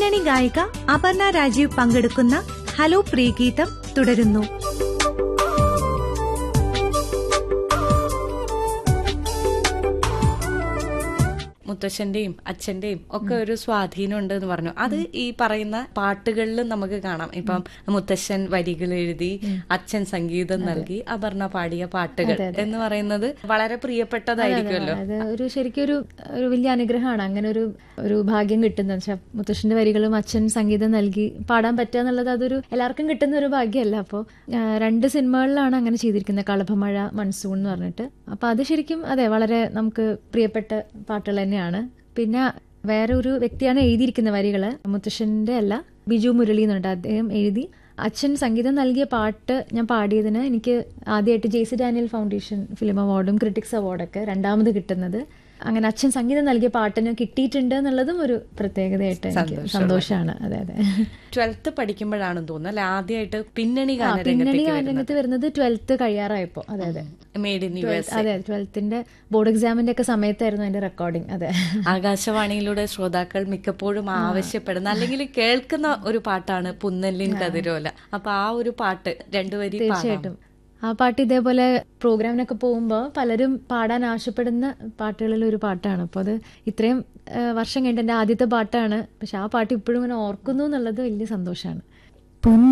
പിന്നണി ഗായിക അപർണ രാജീവ് പങ്കെടുക്കുന്ന ഹലോ പ്രിയഗീതം തുടരുന്നു മുത്തശ്ശന്റെയും അച്ഛന്റെയും ഒക്കെ ഒരു സ്വാധീനം ഉണ്ട് എന്ന് പറഞ്ഞു അത് ഈ പറയുന്ന പാട്ടുകളിലും നമുക്ക് കാണാം ഇപ്പം മുത്തശ്ശൻ വരികൾ എഴുതി അച്ഛൻ സംഗീതം നൽകി അപർണ പാടിയ പാട്ടുകൾ എന്ന് പറയുന്നത് വളരെ പ്രിയപ്പെട്ടതായിരിക്കുമല്ലോ അത് ഒരു ശരിക്കും ഒരു ഒരു വലിയ അനുഗ്രഹമാണ് അങ്ങനെ ഒരു ഒരു ഭാഗ്യം കിട്ടുന്നത് വെച്ചാൽ മുത്തശ്ശന്റെ വരികളും അച്ഛൻ സംഗീതം നൽകി പാടാൻ പറ്റുക എന്നുള്ളത് അതൊരു എല്ലാവർക്കും കിട്ടുന്ന ഒരു ഭാഗ്യമല്ല അപ്പോൾ രണ്ട് സിനിമകളിലാണ് അങ്ങനെ ചെയ്തിരിക്കുന്നത് കളഭമഴ മൺസൂൺ എന്ന് പറഞ്ഞിട്ട് അപ്പൊ അത് ശരിക്കും അതെ വളരെ നമുക്ക് പ്രിയപ്പെട്ട പാട്ടുകൾ തന്നെയാണ് പിന്നെ വേറെ ഒരു വ്യക്തിയാണ് എഴുതിയിരിക്കുന്ന വരികള് മുത്തശ്ശന്റെ അല്ല ബിജു മുരളി എന്നുണ്ട് അദ്ദേഹം എഴുതി അച്ഛൻ സംഗീതം നൽകിയ പാട്ട് ഞാൻ പാടിയതിന് എനിക്ക് ആദ്യമായിട്ട് J C Daniel foundation film അവാർഡും ക്രിട്ടിക്സ് അവാർഡൊക്കെ രണ്ടാമത് കിട്ടുന്നത് അങ്ങനെ അച്ഛൻ സംഗീതം നൽകിയ പാട്ടിന് കിട്ടിയിട്ടുണ്ട് എന്നുള്ളതും ഒരു പ്രത്യേകതയായിട്ട് എനിക്ക് സന്തോഷമാണ് അതെ അതെ ട്വൽത്ത് പഠിക്കുമ്പോഴാണെന്ന് തോന്നുന്നു അല്ലെ ആദ്യമായിട്ട് പിന്നണി ആ, പിന്നണി ഗാനരംഗത്തേക്ക് ഗാനരംഗത്ത് വരുന്നത് ട്വൽത്ത് കഴിയാറായപ്പോ അതെ അതെ മേഡ് ഇൻ യു എസ് അതെ ട്വൽത്തിന്റെ ബോർഡ് എക്സാമിന്റെ ഒക്കെ സമയത്തായിരുന്നു അതിന്റെ റെക്കോർഡിംഗ് അതെ ആകാശവാണിയിലൂടെ ശ്രോതാക്കൾ മിക്കപ്പോഴും ആവശ്യപ്പെടുന്ന അല്ലെങ്കിൽ കേൾക്കുന്ന ഒരു പാട്ടാണ് പുന്നല്ലിൻ കതിരോല അപ്പൊ ആ ഒരു പാട്ട് രണ്ടുവരി പാടാം തീർച്ചയായിട്ടും ആ പാട്ട് ഇതേപോലെ പ്രോഗ്രാമിനൊക്കെ പോകുമ്പോൾ പലരും പാടാൻ ആവശ്യപ്പെടുന്ന പാട്ടുകളിൽ ഒരു പാട്ടാണ് അപ്പോൾ അത് ഇത്രയും ആ, വർഷം കഴിഞ്ഞിട്ട് എൻ്റെ ആദ്യത്തെ പാട്ടാണ് പക്ഷെ ആ പാട്ട് ഇപ്പോഴും ഇങ്ങനെ ഓർക്കുന്നു എന്നുള്ളത് വലിയ സന്തോഷമാണ്